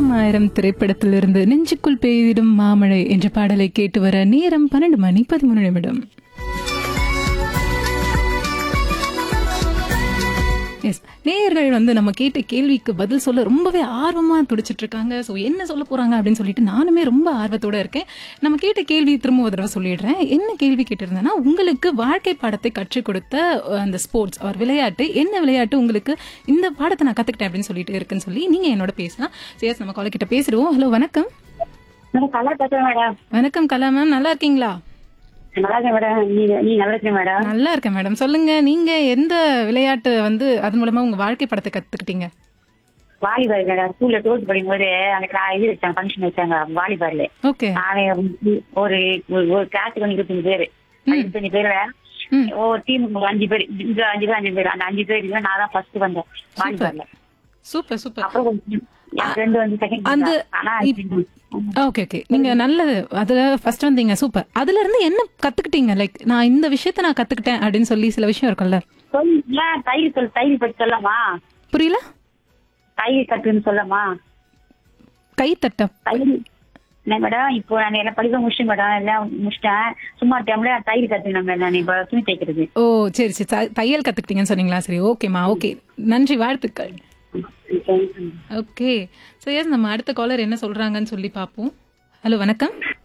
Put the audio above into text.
ஆயிரம் ஆயிரம் திரைப்படத்திலிருந்து நெஞ்சுக்குள் பெய்திடும் மாமழை என்ற பாடலை கேட்டு வர நேரம் பன்னெண்டு மணி பதிமூணு நிமிடம் எஸ் நேயர்கள் வந்து நம்ம கேட்ட கேள்விக்கு பதில் சொல்ல ரொம்பவே ஆர்வமா துடிச்சிட்டு இருக்காங்க ஸோ என்ன சொல்ல போறாங்க அப்படின்னு சொல்லிட்டு நானுமே ரொம்ப ஆர்வத்தோட இருக்கேன் நம்ம கேட்ட கேள்வி திரும்ப ஒரு தடவை சொல்லிடுறேன் என்ன கேள்வி கேட்டிருந்தேன்னா உங்களுக்கு வாழ்க்கை பாடத்தை கற்றுக் கொடுத்த அஹ், அந்த ஸ்போர்ட்ஸ் ஒரு விளையாட்டு என்ன விளையாட்டு உங்களுக்கு இந்த பாடத்தை நான் கத்துக்கிட்டேன் அப்படின்னு சொல்லிட்டு இருக்குன்னு சொல்லி நீங்க என்னோட பேசலாம் எஸ் நம்ம காலை கிட்ட பேசிடுவோம் ஹலோ வணக்கம் மேடம் கலா பேசுறேன் மேடம் வணக்கம் கலா மேம் நல்லா இருக்கீங்களா நல்லா இருக்கேன் மேடம் நீ நீ நல்லா இருக்கேன் மேடம் நல்லா இருக்கேன் மேடம் சொல்லுங்க நீங்க எந்த விளையாட்டு வந்து அது மூலமா உங்க வாழ்க்கை படத்தை கத்துக்கிட்டீங்க வாலிபால் மேடம் ஸ்கூல்ல டுவெல்த் படிக்கும் போது அந்த கிளா இது வச்சாங்க ஃபங்க்ஷன் வச்சாங்க வாலிபால்ல ஓகே நானே வந்து ஒரு ஒரு- ஒரு கிளாஸுக்கு வந்து இருபத்தஞ்சு பேரு அந்த இருபத்தஞ்சு பேர்ல ம். ஒவ்வொரு டீமுக்கு ஒரு அஞ்சு பேர் இங்க அஞ்சு பேர் அஞ்சு பேர் அந்த அஞ்சு பேர் நான் தான் ஃபர்ஸ்ட் வந்தேன் வாலிபால்ல சூப்பர் சூப்பர் அப்புறம் கொஞ்சம் என் ஃப்ரெண்டு வந்து செகண்ட் அந்த- ஆனா ஓகே ஓகே நீங்க நல்லது அதுல ஃபர்ஸ்ட் வந்தீங்க சூப்பர் அதுல இருந்து என்ன கத்துக்கிட்டீங்க லைக் நான் இந்த விஷயத்த நான் கத்துக்கிட்டேன் அப்படின்னு சொல்லி சில விஷயம் இருக்கும்ல சொல்ல தையல் சொல் தையல் பற்றி சொல்லலாமா புரியல தையல் கட்டுன்னு சொல்லலாமா கை தட்ட தையல் என்ன மேடம் இப்போ நான் எல்லாம் படிக்க முடிச்சேன் மேடம் எல்லாம் முடிச்சிட்டேன் சும்மா டைம்ல தையல் கத்துக்கணும் மேடம் நான் இப்போ துணி தைக்கிறது ஓ சரி சரி த- தையல் கத்துக்கிட்டீங்கன்னு சொன்னீங்களா சரி ஓகேம்மா ஓகே நன்றி வாழ்த்துக்கள் ஓகே ஸோ எஸ் நம்ம அடுத்த காலர் என்ன சொல்றாங்கன்னு சொல்லி பார்ப்போம் ஹலோ வணக்கம்